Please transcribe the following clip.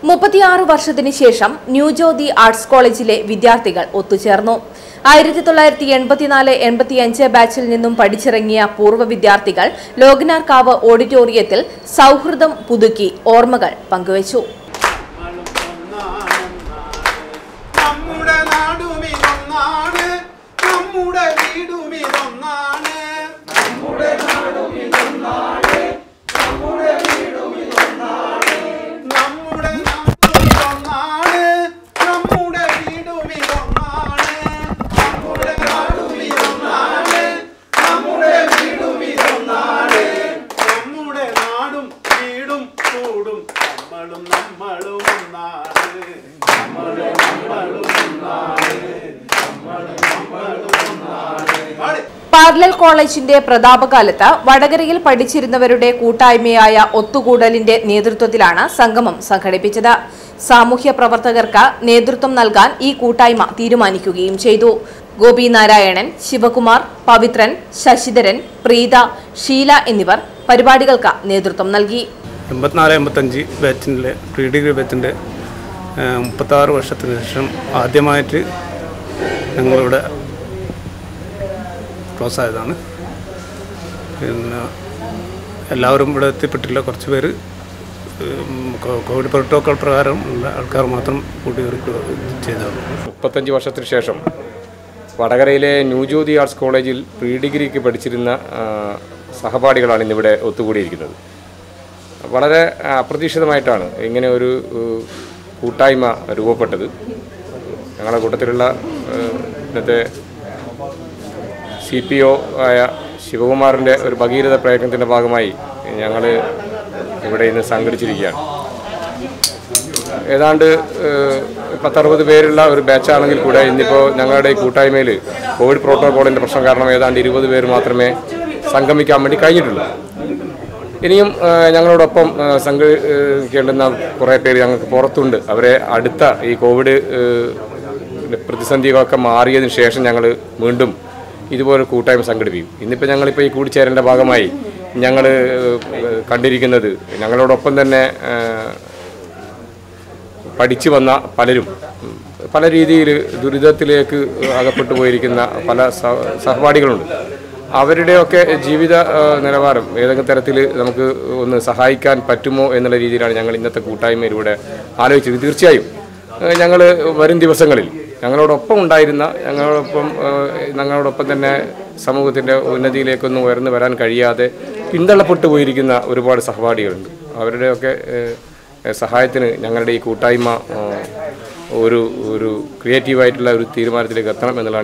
മുപ്പത്തിയാറ് വർഷത്തിന് ശേഷം ന്യൂജ്യോതി ആർട്സ് കോളേജിലെ വിദ്യാർത്ഥികൾ ഒത്തുചേർന്നു ആയിരത്തി തൊള്ളായിരത്തി എൺപത്തിനാല് എൺപത്തിയഞ്ച് ബാച്ചിൽ നിന്നും പഠിച്ചിറങ്ങിയ പൂർവ്വ വിദ്യാർത്ഥികൾ ലോകനാർക്കാവ് ഓഡിറ്റോറിയത്തിൽ സൗഹൃദം പുതുക്കി ഓർമ്മകൾ പങ്കുവച്ചു നമ്മുടെ നാടുമിതൊന്നാണ് നമ്മുടെ വീടുമിതൊന്നാണ് നമ്മുടെ നാടുമിതൊന്നാണ് നമ്മുടെ വീടുമിതൊന്നാണ് നമ്മുടെ നാടുമിതൊന്നാണ് നമ്മുടെ വീടുമിതൊന്നാണ് നമ്മുടെ നാടും വീടും കൂടും നമ്മളും നമ്മളും ഒന്നാണ് നമ്മളും നമ്മളും ഒന്നാണ് നമ്മളും നമ്മളും ഒന്നാണ് പാടി. പാർലൽ കോളേജിന്റെ പ്രതാപകാലത്ത് വടകരയിൽ പഠിച്ചിരുന്നവരുടെ കൂട്ടായ്മയായ ഒത്തുകൂടലിന്റെ നേതൃത്വത്തിലാണ് സംഗമം സംഘടിപ്പിച്ചത് സാമൂഹ്യ പ്രവർത്തകർക്ക് നേതൃത്വം നൽകാൻ ഈ കൂട്ടായ്മ തീരുമാനിക്കുകയും ചെയ്തു ഗോപി നാരായണൻ ശിവകുമാർ പവിത്രൻ ശശിധരൻ പ്രീത ഷീല എന്നിവർ പരിപാടികൾക്ക് നേതൃത്വം നൽകി എൺപത്തിനാല് എൺപത്തഞ്ച് ബാച്ചിൻ്റെ പ്രീ ഡിഗ്രി ബാച്ചിൻ്റെ മുപ്പത്താറ് വർഷത്തിന് ശേഷം ആദ്യമായിട്ട് ഞങ്ങളിവിടെ ക്ലോസ് ആയതാണ് പിന്നെ എല്ലാവരും ഇവിടെ എത്തിപ്പെട്ടില്ല കുറച്ച് പേര് ഉം, കോ- കോവിഡ് പ്രോട്ടോക്കോൾ പ്രകാരം ഉള്ള ആൾക്കാർ മാത്രം കൂട്ടി ചെയ്തതാണ് മുപ്പത്തഞ്ച് വർഷത്തിന് ശേഷം വടകരയിലെ ന്യൂജ്യോതി ആർട്സ് കോളേജിൽ പ്രീ ഡിഗ്രിക്ക് പഠിച്ചിരുന്ന ആ, സഹപാഠികളാണ് ഇന്നിവിടെ ഒത്തുകൂടിയിരിക്കുന്നത് വളരെ ആ, അപ്രതീക്ഷിതമായിട്ടാണ് ഇങ്ങനെ ഒരു ഏഹ്, കൂട്ടായ്മ രൂപപ്പെട്ടത് ഞങ്ങളുടെ കൂട്ടത്തിലുള്ള ഏഹ്, ഇന്നത്തെ സി പി ഒ ആയ ശിവകുമാറിൻ്റെ ഒരു ഭഗീരഥ പ്രയത്നത്തിൻ്റെ ഭാഗമായി ഞങ്ങൾ ഇവിടെ ഇന്ന് സംഘടിച്ചിരിക്കുകയാണ് ഏതാണ്ട് ഏഹ്, പത്തറുപത് പേരുള്ള ഒരു ബാച്ചാണെങ്കിൽ കൂടെ ഇന്നിപ്പോൾ ഞങ്ങളുടെ ഈ കൂട്ടായ്മയിൽ കോവിഡ് പ്രോട്ടോകോളിൻ്റെ പ്രശ്നം കാരണം ഏതാണ്ട് ഇരുപത് പേര് മാത്രമേ സംഗമിക്കാൻ വേണ്ടി കഴിഞ്ഞിട്ടുള്ളൂ ഇനിയും ഏഹ്, ഞങ്ങളോടൊപ്പം ഏഹ്, സംഘടിക്കേണ്ടുന്ന കുറേ പേര് ഞങ്ങൾക്ക് പുറത്തുണ്ട് അവരെ അടുത്ത ഈ കോവിഡ് ഏഹ്, പ്രതിസന്ധികളൊക്കെ മാറിയതിന് ശേഷം ഞങ്ങൾ വീണ്ടും ഇതുപോലെ കൂട്ടായ്മ സംഘടിപ്പിക്കും ഇന്നിപ്പോൾ ഞങ്ങളിപ്പോൾ ഈ കൂടിച്ചേരലിൻ്റെ ഭാഗമായി ഞങ്ങൾ കണ്ടിരിക്കുന്നത് ഞങ്ങളോടൊപ്പം തന്നെ ഏഹ്, പഠിച്ചു വന്ന പലരും ഉം, പല രീതിയിൽ ദുരിതത്തിലേക്ക് അകപ്പെട്ടു പോയിരിക്കുന്ന പല സഹ- സഹപാഠികളുണ്ട് അവരുടെയൊക്കെ ജീവിത ആ, നിലവാരം ഏതെങ്കിലും തരത്തിൽ നമുക്ക് ഒന്ന് സഹായിക്കാൻ പറ്റുമോ എന്നുള്ള രീതിയിലാണ് ഞങ്ങൾ ഇന്നത്തെ കൂട്ടായ്മയിലൂടെ ആലോചിച്ചത് തീർച്ചയായും ഞങ്ങൾ വരും ദിവസങ്ങളിൽ ഞങ്ങളോടൊപ്പം ഉണ്ടായിരുന്ന ഞങ്ങളോടൊപ്പം ആ, ഞങ്ങളോടൊപ്പം തന്നെ സമൂഹത്തിൻ്റെ ഉന്നതിയിലേക്കൊന്നും ഉയർന്നു വരാൻ കഴിയാതെ പിന്തള്ളപ്പെട്ടു പോയിരിക്കുന്ന ഒരുപാട് സഹപാഠികളുണ്ട് അവരുടെയൊക്കെ ഏഹ്, സഹായത്തിന് ഞങ്ങളുടെ ഈ കൂട്ടായ്മ ആ, ഒരു ഒരു ക്രിയേറ്റീവായിട്ടുള്ള ഒരു തീരുമാനത്തിലേക്ക് എത്തണം എന്നുള്ളതാണ്